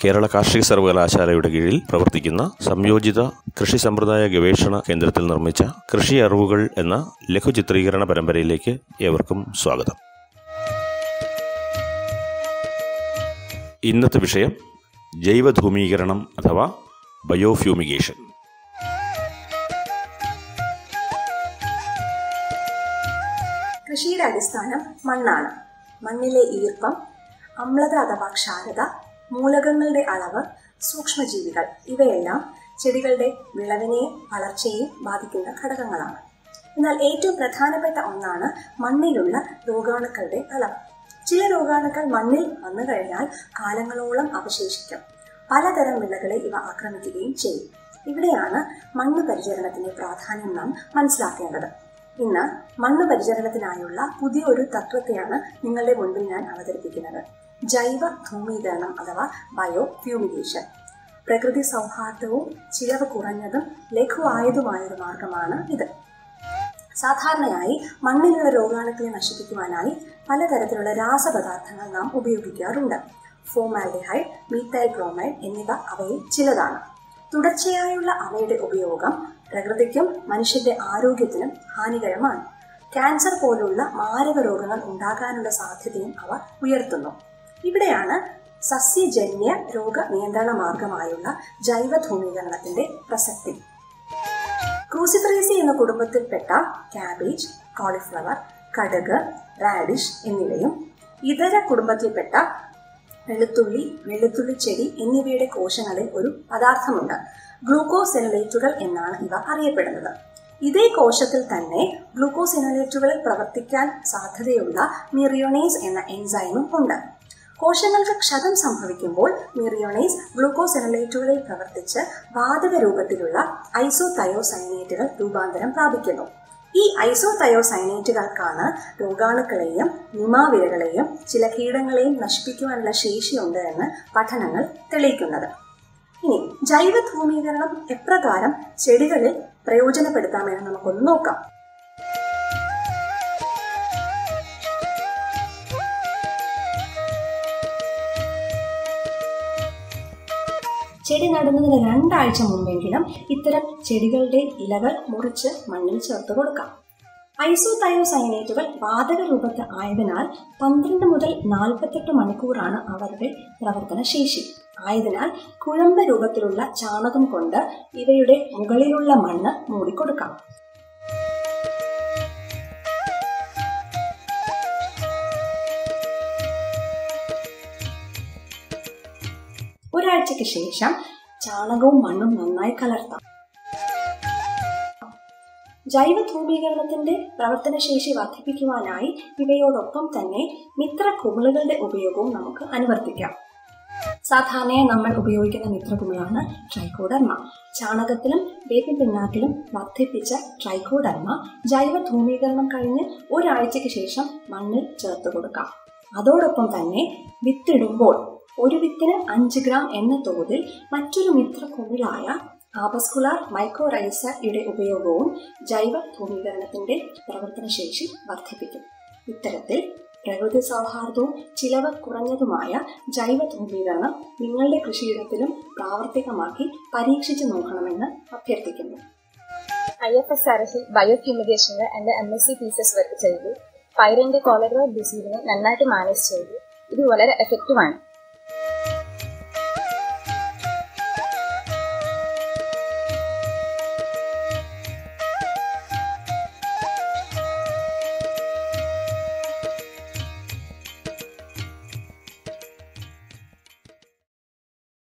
കേരള കാർഷിക സർവകലാശാലയുടെ കീഴിൽ പ്രവർത്തിക്കുന്ന സംയോജിത കൃഷി സമ്പ്രദായ ഗവേഷണ കേന്ദ്രത്തിൽ നിർമ്മിച്ച കൃഷി അറിവുകൾ എന്ന ലഘുചിത്രീകരണ പരമ്പരയിലേക്ക് ഏവർക്കും സ്വാഗതം ഇന്നത്തെ വിഷയം ജൈവധൂമീകരണം അഥവാ ബയോഫ്യൂമിഗേഷൻ കൃഷിയുടെ അടിസ്ഥാനം മണ്ണാണ് മണ്ണിലെ ഈർപ്പം അമ്ലത അഥവാ ക്ഷാരത മൂലകങ്ങളുടെ അളവ് സൂക്ഷ്മജീവികൾ ഇവയെല്ലാം ചെടികളുടെ വിളവിനെയും വളർച്ചയെയും ബാധിക്കുന്ന ഘടകങ്ങളാണ് എന്നാൽ ഏറ്റവും പ്രധാനപ്പെട്ട ഒന്നാണ് മണ്ണിലുള്ള രോഗാണുക്കളുടെ അളവ് ചില രോഗാണുക്കൾ മണ്ണിൽ വന്നു കഴിഞ്ഞാൽ കാലങ്ങളോളം അവശേഷിക്കും പലതരം വിളകളെ ഇവ ആക്രമിക്കുകയും ചെയ്യും ഇവിടെയാണ് മണ്ണ് പരിചരണത്തിന്റെ പ്രാധാന്യം നാം മനസ്സിലാക്കേണ്ടത് ഇന്ന് മണ്ണ് പരിചരണത്തിനായുള്ള പുതിയ ഒരു തത്വത്തെയാണ് നിങ്ങളുടെ മുൻപിൽ ഞാൻ അവതരിപ്പിക്കുന്നത് ജൈവ ധൂമീകരണം അഥവാ ബയോ ഫ്യൂമിഗേഷൻ പ്രകൃതി സൗഹാർദ്ദവും ചിലവ് കുറഞ്ഞതും ലഘുവായതുമായൊരു മാർഗമാണ് ഇത് സാധാരണയായി മണ്ണിലുള്ള രോഗാണുക്കളെ നശിപ്പിക്കുവാനായി പലതരത്തിലുള്ള രാസപദാർത്ഥങ്ങൾ നാം ഉപയോഗിക്കാറുണ്ട് ഫോമാൽഡിഹൈഡ് മീത്തൈൽ ബ്രോമൈഡ് എന്നിവ അവയിൽ ചിലതാണ് തുടർച്ചയായുള്ള അവയുടെ ഉപയോഗം പ്രകൃതിക്കും മനുഷ്യന്റെ ആരോഗ്യത്തിനും ഹാനികരമാണ് ക്യാൻസർ പോലുള്ള മാരക രോഗങ്ങൾ ഉണ്ടാകാനുള്ള സാധ്യതയും അവ ഉയർത്തുന്നു ഇവിടെയാണ് സസ്യജന്യ രോഗ നിയന്ത്രണ മാർഗമായുള്ള ജൈവ ധൂമീകരണത്തിന്റെ പ്രസക്തി ക്രൂസിഫറേസി എന്ന കുടുംബത്തിൽപ്പെട്ട കാബേജ് കോളിഫ്ലവർ കടുക് റാഡിഷ് എന്നിവയും ഇതര കുടുംബത്തിൽപ്പെട്ട വെളുത്തുള്ളി വെളുത്തുള്ളി ചെടി എന്നിവയുടെ കോശങ്ങളിൽ ഒരു പദാർത്ഥമുണ്ട് ഗ്ലൂക്കോസെനലേറ്റുകൾ എന്നാണ് ഇവ അറിയപ്പെടുന്നത് ഇതേ കോശത്തിൽ തന്നെ ഗ്ലൂക്കോസെനലേറ്റുകളിൽ പ്രവർത്തിക്കാൻ സാധ്യതയുള്ള മിറിയോണേസ് എന്ന എൻസൈമും ഉണ്ട് കോശങ്ങൾക്ക് ക്ഷതം സംഭവിക്കുമ്പോൾ മിറിയോണേസ് ഗ്ലൂക്കോസെനലേറ്റുകളിൽ പ്രവർത്തിച്ച് വാതക രൂപത്തിലുള്ള ഐസോതയോസൈനേറ്റുകൾ രൂപാന്തരം പ്രാപിക്കുന്നു ഈ ഐസോതയോസൈനേറ്റുകൾക്കാണ് രോഗാണുക്കളെയും നിമാവിരകളെയും ചില കീടങ്ങളെയും നശിപ്പിക്കുവാനുള്ള ശേഷിയുണ്ട് എന്ന് പഠനങ്ങൾ തെളിയിക്കുന്നത് ഇനി ജൈവ ധൂമീകരണം എപ്രകാരം ചെടികളിൽ പ്രയോജനപ്പെടുത്താമെന്ന് നമുക്കൊന്ന് നോക്കാം ചെടി നടുന്നതിന് രണ്ടാഴ്ച മുമ്പെങ്കിലും ഇത്തരം ചെടികളുടെ ഇലകൾ മുറിച്ച് മണ്ണിൽ ചേർത്ത് കൊടുക്കാം ഐസോതയോസൈനേറ്റുകൾ വാതക രൂപത്തിൽ ആയതിനാൽ പന്ത്രണ്ട് മുതൽ നാൽപ്പത്തെട്ട് മണിക്കൂറാണ് അവരുടെ പ്രവർത്തന ശേഷി ആയതിനാൽ കുഴമ്പ് രൂപത്തിലുള്ള ചാണകം കൊണ്ട് ഇവയുടെ മുകളിലുള്ള മണ്ണ് മൂടിക്കൊടുക്കാം ഒരാഴ്ചയ്ക്ക് ശേഷം ചാണകവും മണ്ണും നന്നായി കലർത്താം ജൈവ ധൂമീകരണത്തിന്റെ പ്രവർത്തനശേഷി വർദ്ധിപ്പിക്കുവാനായി ഇവയോടൊപ്പം തന്നെ മിത്ര കുമിളുകളുടെ ഉപയോഗവും നമുക്ക് അനുവർത്തിക്കാം സാധാരണയായി നമ്മൾ ഉപയോഗിക്കുന്ന മിത്രകുമിളാണ് ട്രൈക്കോഡർമ ചാണകത്തിലും വേപ്പിൻ പിണ്ണാക്കിലും വർദ്ധിപ്പിച്ച ട്രൈക്കോഡർമ ജൈവ ധൂമീകരണം കഴിഞ്ഞ് ഒരാഴ്ചയ്ക്ക് ശേഷം മണ്ണിൽ ചേർത്ത് കൊടുക്കാം അതോടൊപ്പം തന്നെ വിത്തിടുമ്പോൾ ഒരു വിത്തിന് അഞ്ച് ഗ്രാം എന്ന തോതിൽ മറ്റൊരു മിത്രക്കുമിളായ ആപസ്കുലാർ മൈക്രോറൈസയുടെ ഉപയോഗവും ജൈവ ധൂമീകരണത്തിന്റെ പ്രവർത്തനശേഷി വർദ്ധിപ്പിക്കും ഇത്തരത്തിൽ പ്രകൃതി സൗഹാർദ്ദവും ചിലവ് കുറഞ്ഞതുമായ ജൈവ ധൂമീകരണം നിങ്ങളുടെ കൃഷിയിടത്തിലും പ്രാവർത്തികമാക്കി പരീക്ഷിച്ചു നോക്കണമെന്ന് അഭ്യർത്ഥിക്കുന്നു ഐ എഫ് എസ് ആർ എസിൽ ബയോക്യൂമിഗേഷനിൽ എൻ്റെ M S C thesis work ചെയ്തു പൈറിൻ്റെ കോളറോ ഡിസീസിനെ നന്നായിട്ട് മാനേജ് ചെയ്തു ഇത് വളരെ എഫക്റ്റീവാണ്